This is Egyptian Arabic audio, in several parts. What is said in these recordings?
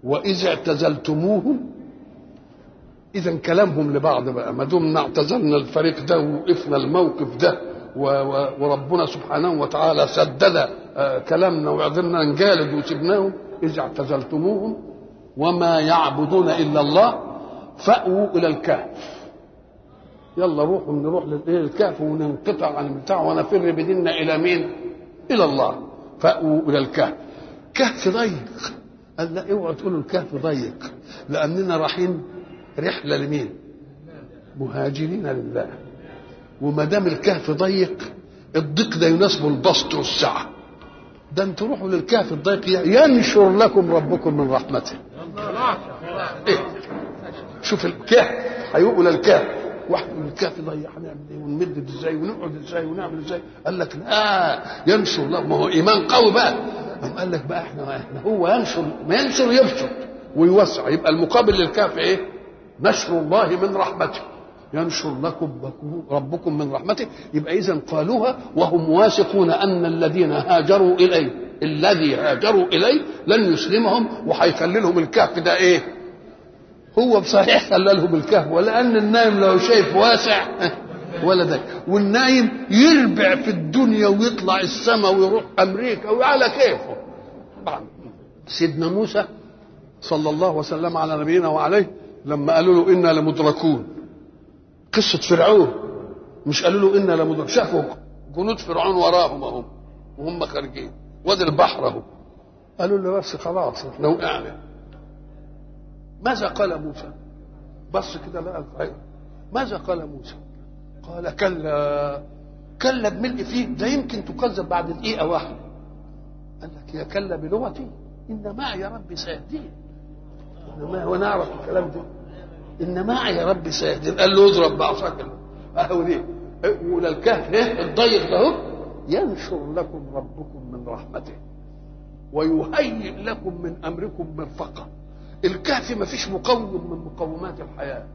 وإذا اعتزلتموهم إذا كلامهم لبعض بقى ما دمنا اعتزلنا الفريق ده ووقفنا الموقف ده و و وربنا سبحانه وتعالى سدد آه كلامنا وعذرنا نجالد وسبناهم إذا اعتزلتموهم وما يعبدون إلا الله فأووا إلى الكهف يلا روحوا نروح للكهف وننقطع عن البتاع ونفر بديننا إلى مين؟ إلى الله فأووا إلى الكهف كهف ضيق قال لا اوعوا تقولوا الكهف ضيق لأننا رايحين رحلة لمين؟ مهاجرين لله وما دام الكهف ضيق الضيق ده يناسبه البسط والسعة ده انتوا روحوا للكهف الضيق ينشر لكم ربكم من رحمته إيه؟ شوف الكهف هيقول الكهف واحد من الكهف ضيق هنعمل ايه ونمدد ازاي ونقعد ازاي ونعمل ازاي قال لك لا ينشر له ما هو ايمان قوي بقى قام قال لك بقى احنا, احنا هو ينشر ما ينشر يبسط ويوسع يبقى المقابل للكهف ايه نشر الله من رحمته ينشر لكم ربكم من رحمته يبقى اذا قالوها وهم واثقون ان الذين هاجروا اليه الذي هاجروا اليه لن يسلمهم وهيخلي لهم الكهف ده ايه هو بصحيح خلى لهم الكهف ولان النايم لو شايف واسع ولا ده والنايم يربع في الدنيا ويطلع السماء ويروح امريكا وعلى كيفه سيدنا موسى صلى الله وسلم على نبينا وعليه لما قالوا له انا لمدركون قصه فرعون مش قالوا له انا لمدركون شافوا جنود فرعون وراهم اهم وهم خارجين وادي البحر اهو قالوا له بس خلاص احنا وقعنا ماذا قال موسى بص كده لقى الخير ماذا قال موسى قال كلا كلا بملء فيه ده يمكن تكذب بعد دقيقة واحدة قال لك يا كلا بلغتي إن معي ربي سيهدين إن ما هو نعرف الكلام ده إن معي ربي سيهدين قال له اضرب بعصاك أهو ليه ولا الكهف ايه الضيق ده ينشر لكم ربكم من رحمته ويهيئ لكم من أمركم مرفقة الكهف ما فيش مقوم من مقومات الحياة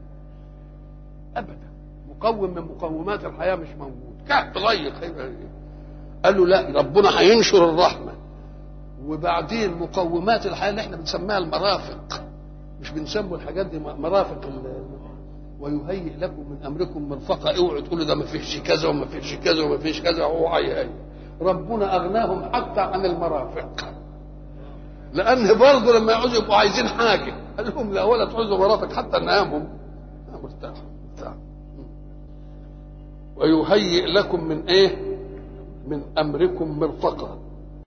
أبدا مقوم من مقومات الحياة مش موجود كهف ضيق قال له لا ربنا هينشر الرحمة وبعدين مقومات الحياة اللي احنا بنسميها المرافق مش بنسموا الحاجات دي مرافق ويهيئ لكم من امركم مرفقه اوعوا تقولوا ده ما فيش كذا وما فيش كذا وما فيش كذا هو هيهيئ ربنا اغناهم حتى عن المرافق لان برضه لما يعوزوا يبقوا عايزين حاجه قال لهم لا ولا تعوزوا مرافق حتى ننامهم مرتاح مرتاح ويهيئ لكم من ايه من امركم مرفقه